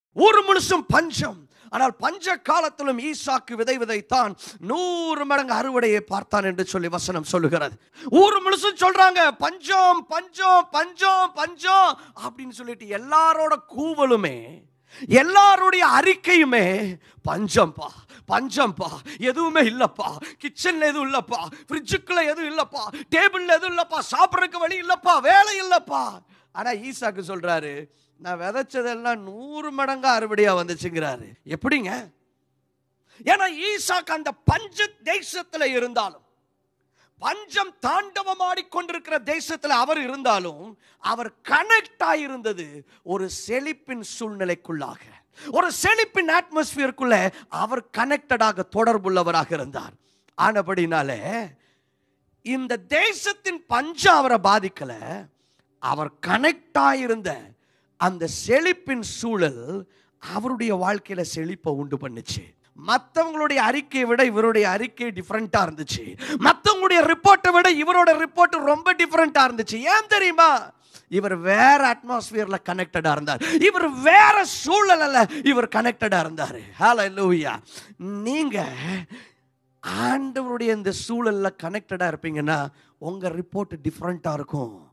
ஊர் முழுசும் பஞ்சம் ஆனால் பஞ்ச காலத்திலும் ஈசாக்கு விதை விதைத்தான் நூறு மடங்கு அறுவடையை பார்த்தான் என்று சொல்லி வசனம் சொல்லுகிறது ஊர் முழுசும் சொல்றாங்க பஞ்சம் பஞ்சம் பஞ்சம் பஞ்சம் அப்படின்னு சொல்லிட்டு எல்லாரோட கூவலுமே எல்லாருடைய அறிக்கையுமே பஞ்சம்பா பஞ்சம்பா எதுவுமே இல்லப்பா கிச்சன்ல எதுவும் இல்லப்பா ஃப்ரிட்ஜுக்குள்ள எதுவும் இல்லப்பா டேபிள்ல எதுவும் இல்லப்பா சாப்பிட்றதுக்கு வழி இல்லப்பா வேலை இல்லப்பா ஆனா ஈசாக்கு சொல்றாரு நான் விதைச்சதெல்லாம் நூறு மடங்கா அறுவடையா வந்துச்சுங்கிறாரு எப்படிங்க ஏன்னா ஈசாக்கு அந்த பஞ்ச தேசத்துல இருந்தாலும் பஞ்சம் தாண்டவமாடி கொண்டிருக்கிற தேசத்துல அவர் இருந்தாலும் அவர் கனெக்ட் ஆயிருந்தது ஒரு செழிப்பின் சூழ்நிலைக்குள்ளாக ஒரு செழிப்பின் அட்மாஸ்பியருக்குள்ள அவர் கனெக்டடாக தொடர்புள்ளவராக இருந்தார் ஆனபடினாலே இந்த தேசத்தின் பஞ்சம் அவரை பாதிக்கல அவர் கனெக்ட் ஆயிருந்த அந்த செழிப்பின் சூழல் அவருடைய வாழ்க்கையில செழிப்பை உண்டு பண்ணுச்சு மற்றவங்களுடைய அறிக்கையை விட இவருடைய அறிக்கை டிஃப்ரெண்ட்டாக இருந்துச்சு மற்றவங்களுடைய ரிப்போர்ட்டை விட இவரோட ரிப்போர்ட் ரொம்ப டிஃப்ரெண்ட்டாக இருந்துச்சு ஏன் தெரியுமா இவர் வேற அட்மாஸ்பியர்ல கனெக்டடா இருந்தார் இவர் வேற சூழல்ல இவர் கனெக்டடா இருந்தார் ஹலோ லூயா நீங்க ஆண்டவருடைய இந்த சூழல்ல கனெக்டடா இருப்பீங்கன்னா உங்க ரிப்போர்ட் டிஃப்ரெண்ட்டாக இருக்கும்